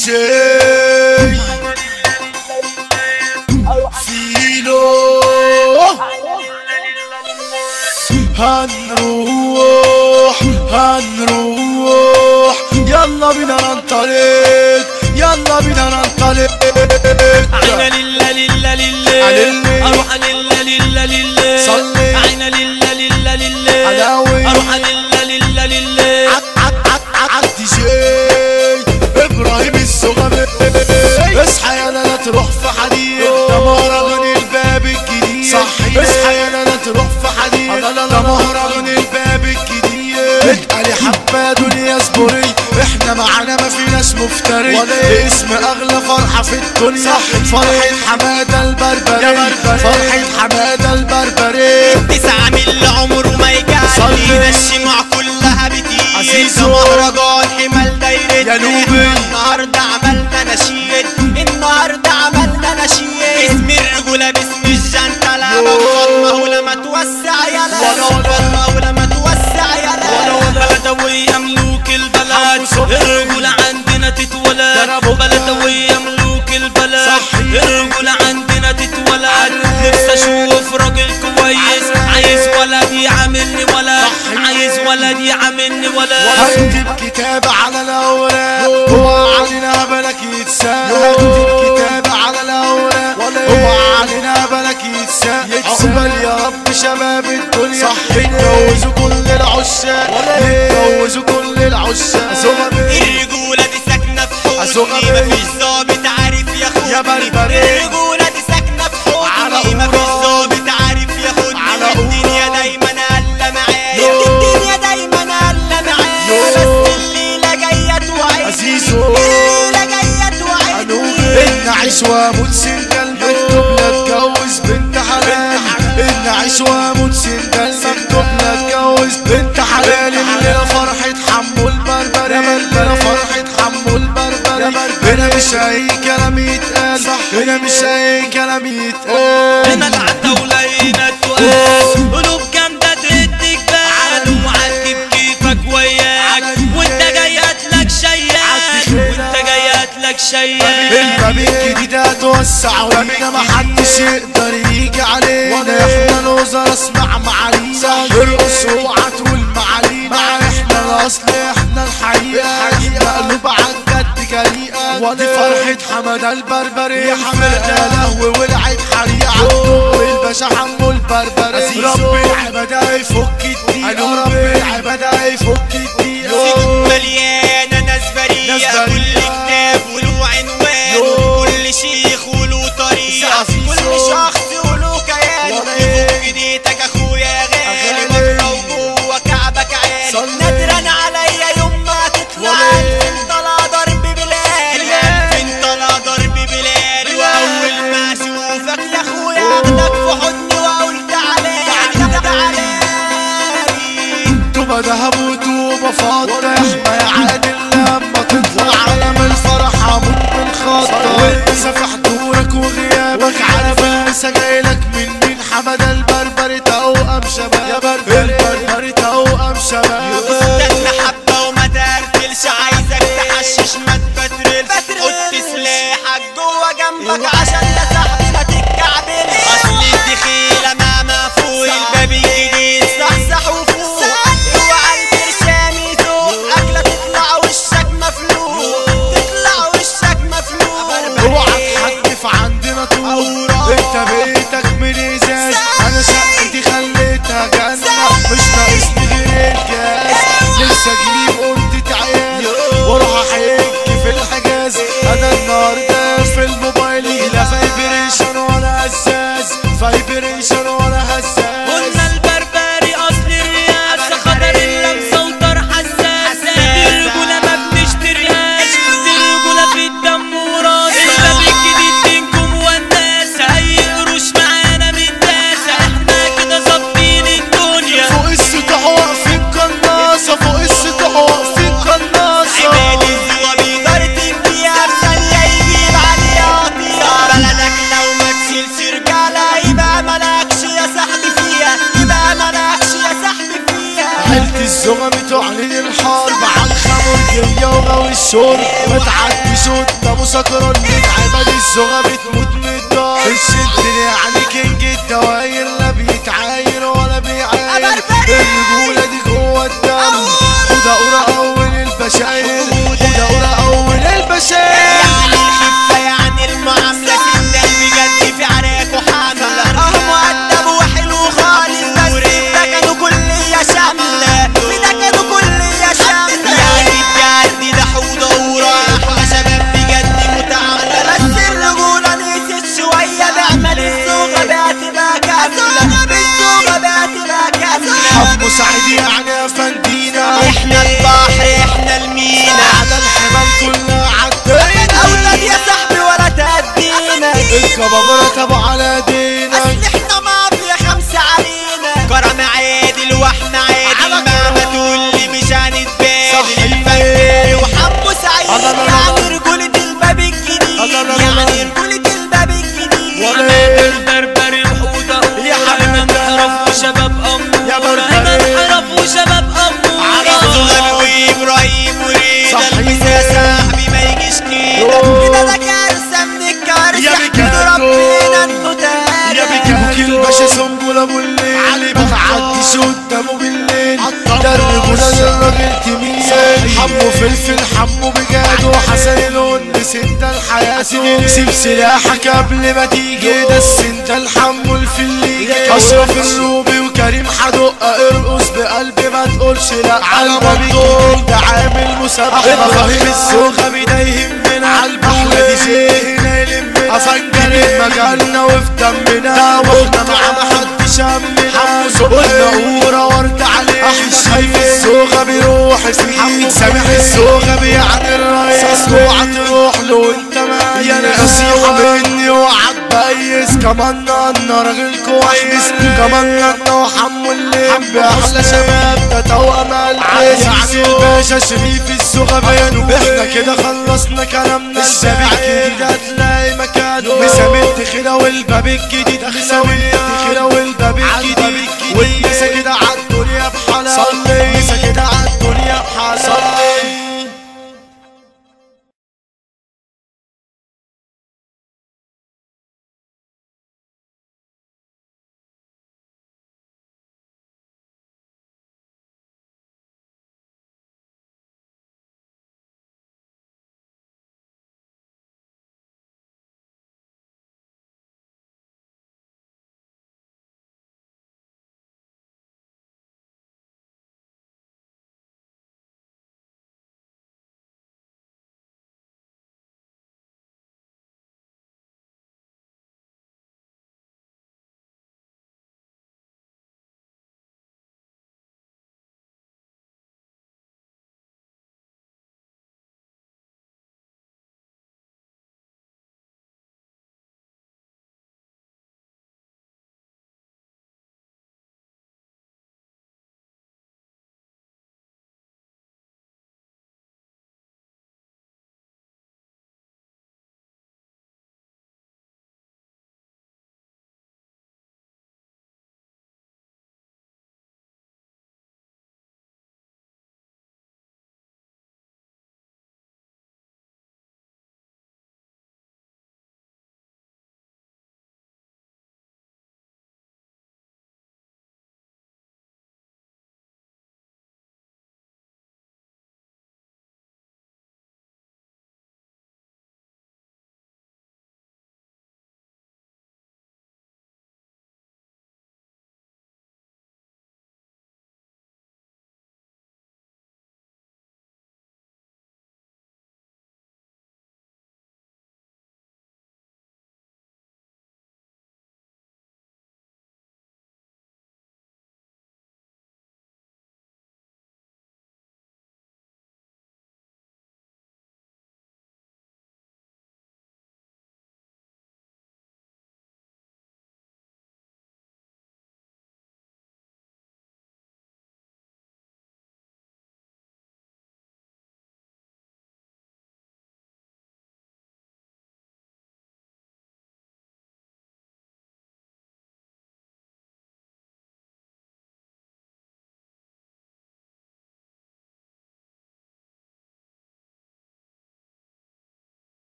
جي فيلو هنروح هنروح يلا بينا ننطلق يلا بينا ننطلق عينا لله لله لله عللي. اروح لله لله لله صلي. عينا لله لله لله علاوي. اروح لله لله لله عد عد عد عد جي ابراهيم السغمي اصحى يا لا تروح في حديد ده مهرجان الباب الجديد صحيح. اصحى يا لا تروح في حديد لا لا لا ده لا. مهرجان الباب الجديد اتقالي حبة دنيا صبري احنا معانا ما فيناش مفتري ولا إيه؟ باسم اغلى فرحة في الدنيا صحيح. فرحة حمادة البربري يا بربري. فرحة حمادة البربري تسعة من عمره ما صلي. يجعل الشموع كلها بتيجي عزيزو. مهرجان حمال دايرتنا يا نوبي. إحنا النهارده عملنا نشيد النهارده عملنا نشيد اسم الرجولة باسم الجنتلة يو. مغفط لما توسع يلا ولا ولا. مغفط لما توسع يلا بلدوية ملوك البلد عمو صبحي. الرجولة عندنا تتولد ضربوا بلدوية ملوك البلد صحيح. الرجولة عندنا تتولد نفسي اشوف راجل كويس عايز ولد يعاملني ولد صحيح. عايز ولد يعاملني ولد هكتب كتاب على الاوراق هو علينا بالك يتساب هكتب كتاب على الاوراق هو علينا بالك يتساب عقبال يا رب شباب الدنيا صح. يتجوزوا كل العشاق يتجوزوا كل العشاق الرجولة دي ساكنة في أزوغ حضني أبي. مفيش ظابط عارف ياخدني يا بربري. الرجولة دي ساكنة في على حضني مفيش أورا. ظابط عارف ياخدني على الدنيا أورا. دايما قلة معايا يو. الدنيا دايما قلة معايا يو. بس الليلة جاية توعدني عزيزو. الليلة جاية توعدني إن عيش واموت سنجل مكتوب لا اتجوز بنت حلال إن عيش واموت سنجل مكتوب لا اتجوز بنت حلال الليلة فرحة حمو البربري الليلة فرحة حمو البربري هنا مش أي كلام يتقال هنا مش أي كلام يتقال هنا العتاولة هنا التقال قلوب جامدة تهد جبال وعدي بكيفك وياك وانت جاي هاتلك شياك وانت جاي هاتلك شياك الباب الجديد هتوسع وبينا محدش يقدر يجي علينا احنا الوزراء اسمع معالينا ارقص اوعى تقول معالينا احنا الاصل احنا الحقيقة احنا قلوب عالجد جريئة ودي فرحة حمادة البربري حمادة لهو ولعت حريقة عالدور الباشا حمو البربري رب العبادة يفك الدقيقة رب العبادة يفك الدقيقة مليانة ناس بريئة ناس بريئة. كل كتاب وله عنوان يو. كل شيخ وله طريقة عزيزو. كل شخص وله كيان ولا إيه. يفك ايديتك اخويا يا غالي غالي. بره وجوه كعبك عالي صلي. نادرا عليا يوم ما تطلع ولا إيه. الف طلع ضرب بلال الف طلع ضرب بلال واول ما اشوفك يا اخويا اخدك في حضني واقول تعالى تعالى طوبة دهب وطوبة فضة احنا يا عادل لما تطلع علم الفرح هموت من خطة وانت سافح دورك وغيابك عارف النسا جايلك من مين حمادة البربري توأم شباب يا بربري البربري توأم شباب استنى حبة وما ترتلش عايزك تحشش ما تبترلش حط سلاحك جوه جنبك عشان يا صاحبي ما تتكعبلش اصل الدخيلة ما مفهوم الباب الجديد صحصح وفوق اوعى البرشام يزوق الشرب ما تعديش قدامه سكران عباد الزغا بتموت من الدار السنتر يعني كينج الدواير لا بيتعاير ولا بيعاير الرجولة دي جوه الدم وده قرا أول البشاير وده قرا أول البشاير يعني الخفة يعني المعاملة سندال بجد في عراك وحاملة اه مؤدب وحلو خالص بس ده كانوا كلية شاملة ده كانوا كلية شاملة يعني بجد ده حوضة وراحة شباب بجد متعاملة بس الرجولة نسيت شوية بعمل الزوغة بقى تبقى كاملة الزوغة بقى تبقى كاملة حمو سعيد يعني أفندينا احنا البحر احنا المينا على الحمال كلها عدينا اولاد يا صاحبي ولا تهدينا الكبابرة تبع على دينا اصل احنا مافيا خمسة علينا كرم عادل واحنا عادل على مهما كرم. تقول لي مش هنتبادل صحيح. الفنان وحمو سعيد الله الله يعني الله. رجولة الباب الجديد الله الله يعني الله. رجولة الباب الجديد ولا البربري وحودة يا حبيبي انحرف وشباب أمور يا بربري. انحرف وشباب أمور على زغل وإبراهيم وريدة صحيح. البس يا صاحبي ما يجيش كده كده ده كارثة من الكوارث يا احمد بيكاتو. ربنا انه تهانى يا بكاكي الباشا سنبل ابو الليل علي ما تعديش قدامه بالليل ده الرجولة للراجل تميل حمو فلفل حمو بجاد وحسن الونس انت الحياة سيب سلاحك قبل ما تيجي ده السن ده الحمو الفليجي اشرف الروبي وكريم حدق ارقص بقلبي ما تقولش لا على المبدول ده عامل مسابقة ابراهيم الزوغة بدا يهمنا على احلى دي شيء هنا يلمنا افنجر مجالنا وفي دمنا واحنا مع محدش همنا قلنا قورة ورد عليه احنا خايف الزوغة بيروح فيه سامح الزوغة بيعني الرئيس اوعى تروح له وانت مايس يا نصيحة مني اوعى تبيس كمان انا راجل كويس كمان انا وحمو الليل باحلى شباب ده توأم العز يعني الباشا شريف الزوغة بيانو احنا كده خلصنا كلامنا الشباب الجديد هتلاقي مكانه مسامد خيرة والباب الجديد مسامد خيرة والباب الجديد والنسا كده عالدنيا بحالها صلي نسا كده